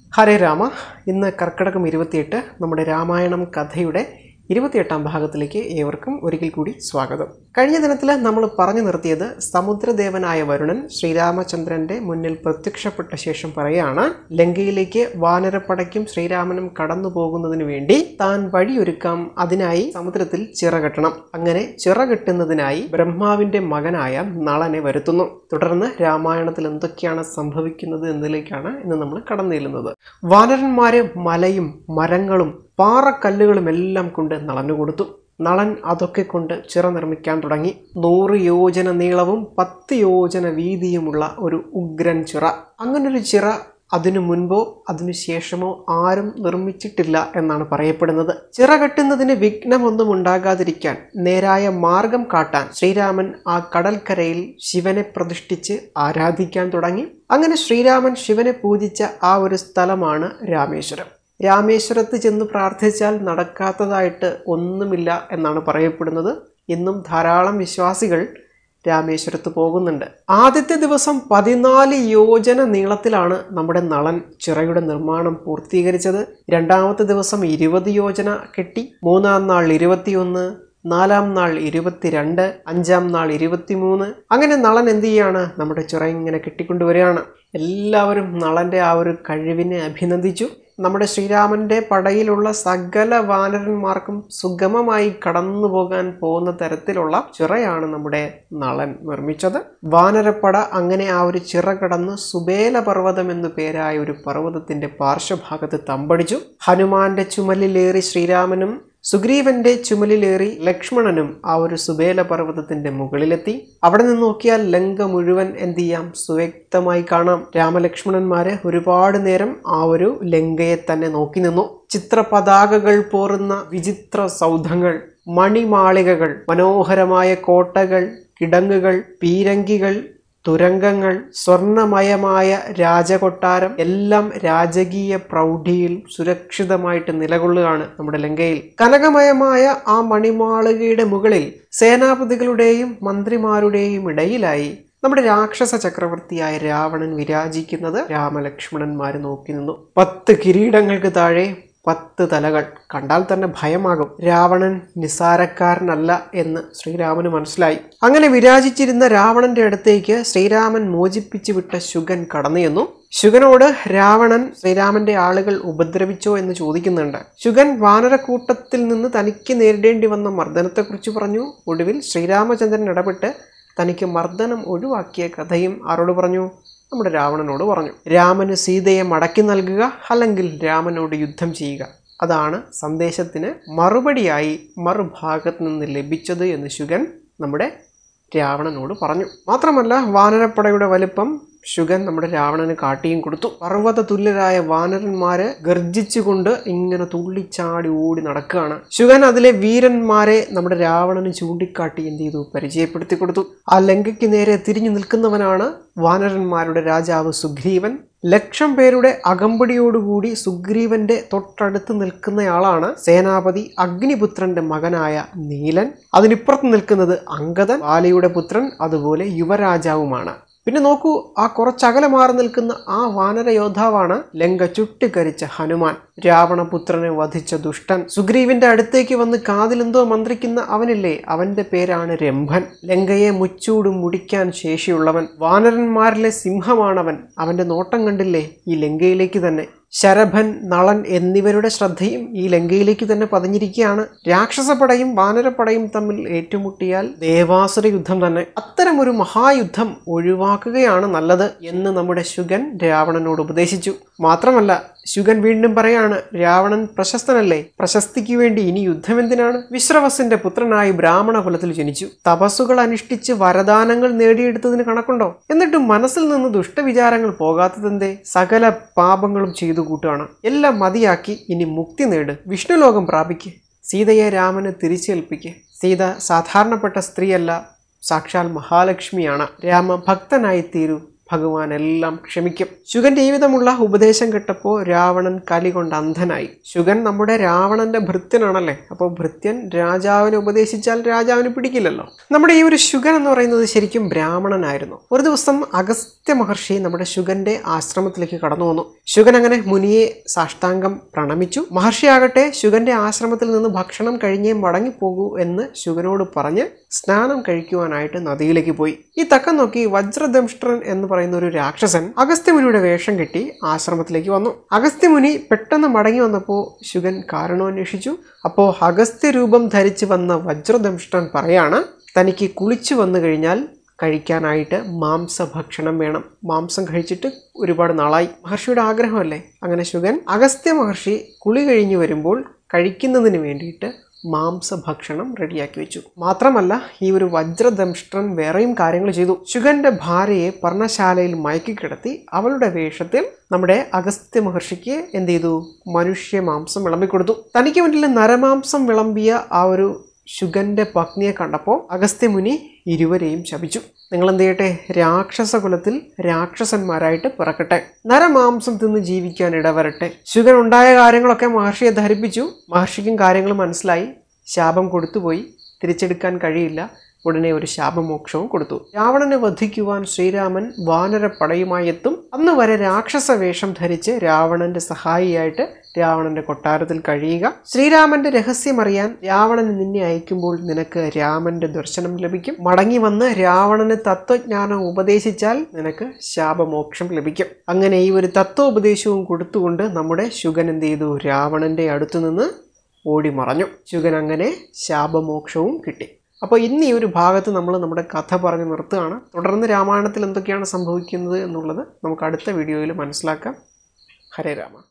ഹരേ രാമ ഇന്ന് കർക്കിടകം ഇരുപത്തിയെട്ട് നമ്മുടെ രാമായണം കഥയുടെ ഇരുപത്തിയെട്ടാം ഭാഗത്തിലേക്ക് ഏവർക്കും ഒരിക്കൽ കൂടി സ്വാഗതം കഴിഞ്ഞ ദിനത്തിൽ നമ്മൾ പറഞ്ഞു നിർത്തിയത് സമുദ്രദേവനായ വരുണൻ ശ്രീരാമചന്ദ്രന്റെ മുന്നിൽ പ്രത്യക്ഷപ്പെട്ട ശേഷം പറയുകയാണ് ലങ്കയിലേക്ക് വാനരപ്പടയ്ക്കും ശ്രീരാമനും കടന്നു പോകുന്നതിന് വേണ്ടി താൻ വഴിയൊരുക്കാം അതിനായി സമുദ്രത്തിൽ ചിറകെട്ടണം അങ്ങനെ ചിറകെട്ടുന്നതിനായി ബ്രഹ്മാവിന്റെ മകനായ നളനെ വരുത്തുന്നു തുടർന്ന് രാമായണത്തിൽ എന്തൊക്കെയാണ് സംഭവിക്കുന്നത് എന്നതിലേക്കാണ് ഇന്ന് നമ്മൾ കടന്നു ചെല്ലുന്നത് വാനരന്മാര് മലയും മരങ്ങളും പാറക്കല്ലുകളും എല്ലാം കൊണ്ട് നളനു കൊടുത്തു നളൻ അതൊക്കെ കൊണ്ട് ചിറ നിർമ്മിക്കാൻ തുടങ്ങി നൂറ് യോജന നീളവും പത്ത് യോജന വീതിയുമുള്ള ഒരു ഉഗ്രൻ ചിറ അങ്ങനൊരു ചിറ അതിനു മുൻപോ അതിനു ശേഷമോ ആരും നിർമ്മിച്ചിട്ടില്ല എന്നാണ് പറയപ്പെടുന്നത് ചിറ കെട്ടുന്നതിന് വിഘ്നമൊന്നും ഉണ്ടാകാതിരിക്കാൻ നേരായ മാർഗം കാട്ടാൻ ശ്രീരാമൻ ആ കടൽക്കരയിൽ ശിവനെ പ്രതിഷ്ഠിച്ച് ആരാധിക്കാൻ തുടങ്ങി അങ്ങനെ ശ്രീരാമൻ ശിവനെ പൂജിച്ച ആ ഒരു സ്ഥലമാണ് രാമേശ്വരം രാമേശ്വരത്ത് ചെന്ന് പ്രാർത്ഥിച്ചാൽ നടക്കാത്തതായിട്ട് ഒന്നുമില്ല എന്നാണ് പറയപ്പെടുന്നത് ഇന്നും ധാരാളം വിശ്വാസികൾ രാമേശ്വരത്ത് പോകുന്നുണ്ട് ആദ്യത്തെ ദിവസം പതിനാല് യോജന നീളത്തിലാണ് നമ്മുടെ നളൻ ചിറയുടെ നിർമ്മാണം പൂർത്തീകരിച്ചത് രണ്ടാമത്തെ ദിവസം ഇരുപത് യോജന കെട്ടി മൂന്നാം നാൾ ഇരുപത്തിയൊന്ന് നാലാം നാൾ ഇരുപത്തിരണ്ട് അഞ്ചാം നാൾ ഇരുപത്തിമൂന്ന് അങ്ങനെ നളൻ എന്ത് ചെയ്യാണ് നമ്മുടെ ചിറ ഇങ്ങനെ കെട്ടിക്കൊണ്ടുവരികയാണ് എല്ലാവരും നളന്റെ ആ ഒരു കഴിവിനെ അഭിനന്ദിച്ചു നമ്മുടെ ശ്രീരാമന്റെ പടയിലുള്ള സകല വാനരന്മാർക്കും സുഗമമായി കടന്നു പോകാൻ പോകുന്ന തരത്തിലുള്ള ചിറയാണ് നമ്മുടെ നളൻ നിർമ്മിച്ചത് വാനരപ്പട അങ്ങനെ ആ ഒരു ചിറ കടന്ന് സുബേല പർവ്വതം എന്നു പേരായ ഒരു പർവ്വതത്തിന്റെ പാർശ്വഭാഗത്ത് തമ്പടിച്ചു ഹനുമാന്റെ ചുമലിലേറി ശ്രീരാമനും സുഗ്രീവന്റെ ചുമലിലേറി ലക്ഷ്മണനും ആ ഒരു സുബേല പർവ്വതത്തിന്റെ മുകളിലെത്തി അവിടെ നിന്ന് നോക്കിയാൽ ലങ്ക മുഴുവൻ എന്ത് ചെയ്യാം സുവ്യക്തമായി കാണാം രാമലക്ഷ്മണന്മാര് ഒരുപാട് നേരം ആ ഒരു ലങ്കയെ തന്നെ നോക്കി നിന്നു ചിത്രപതാകകൾ പോറുന്ന വിചിത്ര സൗധങ്ങൾ മണിമാളികകൾ മനോഹരമായ കോട്ടകൾ കിടങ്ങുകൾ പീരങ്കികൾ തുരങ്കങ്ങൾ സ്വർണമയമായ രാജകൊട്ടാരം എല്ലാം രാജകീയ പ്രൗഢിയിൽ സുരക്ഷിതമായിട്ട് നിലകൊള്ളുകയാണ് നമ്മുടെ ലങ്കയിൽ കനകമയമായ ആ മണിമാളികയുടെ മുകളിൽ സേനാപതികളുടെയും മന്ത്രിമാരുടെയും ഇടയിലായി നമ്മുടെ രാക്ഷസ ചക്രവർത്തിയായ രാവണൻ വിരാജിക്കുന്നത് രാമലക്ഷ്മണന്മാർ നോക്കി നിന്നു പത്ത് കിരീടങ്ങൾക്ക് താഴെ പത്ത് തലകൾ കണ്ടാൽ തന്നെ ഭയമാകും രാവണൻ നിസാരക്കാരനല്ല എന്ന് ശ്രീരാമന് മനസ്സിലായി അങ്ങനെ വിരാജിച്ചിരുന്ന രാവണന്റെ അടുത്തേക്ക് ശ്രീരാമൻ മോചിപ്പിച്ചു വിട്ട ശുഗൻ കടന്നു ചെന്നു ശുഗനോട് രാവണൻ ശ്രീരാമന്റെ ആളുകൾ ഉപദ്രവിച്ചോ എന്ന് ചോദിക്കുന്നുണ്ട് ശുഗൻ വാനരക്കൂട്ടത്തിൽ നിന്ന് തനിക്ക് നേരിടേണ്ടി വന്ന മർദ്ദനത്തെക്കുറിച്ച് പറഞ്ഞു ഒടുവിൽ ശ്രീരാമചന്ദ്രൻ ഇടപെട്ട് തനിക്ക് മർദ്ദനം ഒഴിവാക്കിയ കഥയും ആരോട് പറഞ്ഞു നമ്മുടെ രാവണനോട് പറഞ്ഞു രാമന് സീതയെ മടക്കി നൽകുക അല്ലെങ്കിൽ രാമനോട് യുദ്ധം ചെയ്യുക അതാണ് സന്ദേശത്തിന് മറുപടിയായി മറുഭാഗത്ത് നിന്ന് ലഭിച്ചത് എന്ന് ശുഗൻ നമ്മുടെ രാവണനോട് പറഞ്ഞു മാത്രമല്ല വാനരപ്പടയുടെ വലിപ്പം ശുഗൻ നമ്മുടെ രാവണന് കാട്ടിയും കൊടുത്തു പർവ്വത തുല്യരായ വാനരന്മാരെ ഗർജിച്ചുകൊണ്ട് ഇങ്ങനെ തുള്ളിച്ചാടി ഓടി നടക്കുകയാണ് ശുഗൻ അതിലെ വീരന്മാരെ നമ്മുടെ രാവണന് ചൂണ്ടിക്കാട്ടി എന്ത് ചെയ്തു പരിചയപ്പെടുത്തി കൊടുത്തു ആ ലങ്കയ്ക്ക് നേരെ തിരിഞ്ഞു നിൽക്കുന്നവനാണ് വാനരന്മാരുടെ രാജാവ് സുഗ്രീവൻ ലക്ഷം പേരുടെ അകമ്പടിയോടുകൂടി സുഗ്രീവന്റെ തൊട്ടടുത്ത് നിൽക്കുന്നയാളാണ് സേനാപതി അഗ്നിപുത്രന്റെ മകനായ നീലൻ അതിനിപ്പുറത്ത് നിൽക്കുന്നത് അങ്കദൻ ബാലിയുടെ പുത്രൻ അതുപോലെ യുവരാജാവുമാണ് പിന്നെ നോക്കൂ ആ കുറച്ചകലെ മാറി നിൽക്കുന്ന ആ വാനര യോദ്ധാവാണ് ലങ്ക ചുട്ടുകരിച്ച ഹനുമാൻ രാവണപുത്രനെ വധിച്ച ദുഷ്ടൻ സുഗ്രീവിന്റെ അടുത്തേക്ക് വന്ന് കാതിലെന്തോ മന്ത്രിക്കുന്ന അവനില്ലേ അവന്റെ പേരാണ് രംഭൻ ലങ്കയെ മുച്ചൂടും മുടിക്കാൻ ശേഷിയുള്ളവൻ വാനരന്മാരിലെ സിംഹമാണവൻ അവന്റെ നോട്ടം കണ്ടില്ലേ ഈ ലങ്കയിലേക്ക് തന്നെ ശരഭൻ നളൻ എന്നിവരുടെ ശ്രദ്ധയും ഈ ലങ്കയിലേക്ക് തന്നെ പതിഞ്ഞിരിക്കുകയാണ് രാക്ഷസപ്പടയും വാനരപ്പടയും തമ്മിൽ ഏറ്റുമുട്ടിയാൽ ദേവാസുര യുദ്ധം തന്നെ അത്തരം ഒരു മഹായുദ്ധം ഒഴിവാക്കുകയാണ് നല്ലത് എന്ന് നമ്മുടെ ശുഗൻ രാവണനോട് ഉപദേശിച്ചു മാത്രമല്ല ശുഗൻ വീണ്ടും പറയാണ് രാവണൻ പ്രശസ്തനല്ലേ പ്രശസ്തിക്ക് വേണ്ടി ഇനി യുദ്ധം എന്തിനാണ് വിശ്രവസിന്റെ പുത്രനായി ബ്രാഹ്മണ കുലത്തിൽ ജനിച്ചു തപസ്സുകൾ അനുഷ്ഠിച്ച് വരദാനങ്ങൾ നേടിയെടുത്തതിന് കണക്കുണ്ടോ എന്നിട്ടും മനസ്സിൽ നിന്ന് ദുഷ്ടവിചാരങ്ങൾ പോകാത്തതെന്തേ സകല പാപങ്ങളും ചെയ്തു കൂട്ടുകയാണ് എല്ലാം മതിയാക്കി ഇനി മുക്തി നേട് വിഷ്ണുലോകം പ്രാപിക്ക് സീതയെ രാമന് തിരിച്ചേൽപ്പിക്ക് സീത സാധാരണപ്പെട്ട സ്ത്രീയല്ല സാക്ഷാൽ മഹാലക്ഷ്മിയാണ് രാമ ഭക്തനായി തീരൂ ഭഗവാൻ എല്ലാം ക്ഷമിക്കും ശുഗന്റെ ജീവിതമുള്ള ഉപദേശം കേട്ടപ്പോൾ രാവണൻ കലി കൊണ്ട് അന്ധനായി ശുഗൻ നമ്മുടെ രാവണന്റെ ഭൃത്യനാണല്ലേ അപ്പോൾ ഭൃത്യൻ രാജാവിനെ ഉപദേശിച്ചാൽ രാജാവിന് പിടിക്കില്ലല്ലോ നമ്മുടെ ഈ ഒരു ശുഗൻ എന്ന് പറയുന്നത് ശരിക്കും ബ്രാഹ്മണനായിരുന്നു ഒരു ദിവസം അഗസ്ത്യ മഹർഷി നമ്മുടെ ശുഗന്റെ ആശ്രമത്തിലേക്ക് കടന്നു വന്നു ശുഗൻ അങ്ങനെ മുനിയെ സാഷ്ടാംഗം പ്രണമിച്ചു മഹർഷിയാകട്ടെ ശുഗന്റെ ആശ്രമത്തിൽ നിന്ന് ഭക്ഷണം കഴിഞ്ഞേ മടങ്ങിപ്പോകൂ എന്ന് ശുഗനോട് പറഞ്ഞ് സ്നാനം കഴിക്കുവാനായിട്ട് നദിയിലേക്ക് പോയി ഈ തക്കം നോക്കി വജ്രദംഷ്ട്രൻ എന്ന് പറയുന്ന ഒരു രാക്ഷസൻ അഗസ്ത്യമുനിയുടെ വേഷം കെട്ടി ആശ്രമത്തിലേക്ക് വന്നു അഗസ്ത്യമുനി പെട്ടെന്ന് മടങ്ങി വന്നപ്പോൾ ശുഗൻ കാരണം അന്വേഷിച്ചു അപ്പോൾ അഗസ്ത്യ രൂപം ധരിച്ചു വന്ന വജ്രദംഷ്ട്രൻ പറയാണ് തനിക്ക് കുളിച്ചു വന്നു കഴിഞ്ഞാൽ കഴിക്കാനായിട്ട് മാംസഭക്ഷണം വേണം മാംസം കഴിച്ചിട്ട് ഒരുപാട് നാളായി മഹർഷിയുടെ ആഗ്രഹമല്ലേ അങ്ങനെ ശുഗൻ അഗസ്ത്യ മഹർഷി കുളി കഴിഞ്ഞു വരുമ്പോൾ കഴിക്കുന്നതിന് വേണ്ടിയിട്ട് മാംസഭക്ഷണം റെഡിയാക്കി വെച്ചു മാത്രമല്ല ഈ ഒരു വജ്രദംഷ്ട്രൻ വേറെയും കാര്യങ്ങൾ ചെയ്തു ശുഗന്റെ ഭാര്യയെ പർണശാലയിൽ മയക്കിക്കിടത്തി അവളുടെ വേഷത്തിൽ നമ്മുടെ അഗസ്ത്യ മഹർഷിക്ക് എന്ത് ചെയ്തു മനുഷ്യ മാംസം വിളമ്പിക്കൊടുത്തു തനിക്ക് മുന്നിൽ നരമാംസം വിളമ്പിയ ആ ഒരു ശുഗന്റെ പത്നിയെ കണ്ടപ്പോൾ അഗസ്ത്യമുനി ഇരുവരെയും ശപിച്ചു നിങ്ങൾ എന്ത് ചെയ്യട്ടെ രാക്ഷസ കുലത്തിൽ രാക്ഷസന്മാരായിട്ട് പിറക്കട്ടെ നരമാംസം തിന്ന് ജീവിക്കാൻ ഇടവരട്ടെ ശുഗൻ ഉണ്ടായ കാര്യങ്ങളൊക്കെ മഹർഷിയെ ധരിപ്പിച്ചു മഹർഷിക്കും കാര്യങ്ങൾ മനസ്സിലായി ശാപം കൊടുത്തുപോയി തിരിച്ചെടുക്കാൻ കഴിയില്ല ഉടനെ ഒരു ശാപമോക്ഷവും കൊടുത്തു രാവണനെ വധിക്കുവാൻ ശ്രീരാമൻ വാനരപ്പടയുമായി എത്തും അന്ന് വരെ രാക്ഷസ വേഷം ധരിച്ച് രാവണന്റെ സഹായിയായിട്ട് രാവണന്റെ കൊട്ടാരത്തിൽ കഴിയുക ശ്രീരാമന്റെ രഹസ്യമറിയാൻ രാവണൻ നിന്നെ അയക്കുമ്പോൾ നിനക്ക് രാമന്റെ ദർശനം ലഭിക്കും മടങ്ങി വന്ന് രാവണന് തത്വജ്ഞാനം ഉപദേശിച്ചാൽ നിനക്ക് ശാപമോക്ഷം ലഭിക്കും അങ്ങനെ ഈ ഒരു തത്വോപദേശവും കൊടുത്തുകൊണ്ട് നമ്മുടെ ശുഗൻ എന്ത് ചെയ്തു രാവണന്റെ അടുത്തു നിന്ന് ഓടി മറഞ്ഞു ശുഗൻ അങ്ങനെ ശാപമോക്ഷവും കിട്ടി അപ്പോൾ ഇന്ന് ഈ ഒരു ഭാഗത്ത് നമ്മൾ നമ്മുടെ കഥ പറഞ്ഞ് നിർത്തുകയാണ് തുടർന്ന് രാമായണത്തിൽ എന്തൊക്കെയാണ് സംഭവിക്കുന്നത് എന്നുള്ളത് നമുക്ക് അടുത്ത വീഡിയോയിൽ മനസ്സിലാക്കാം ഹരേ രാമ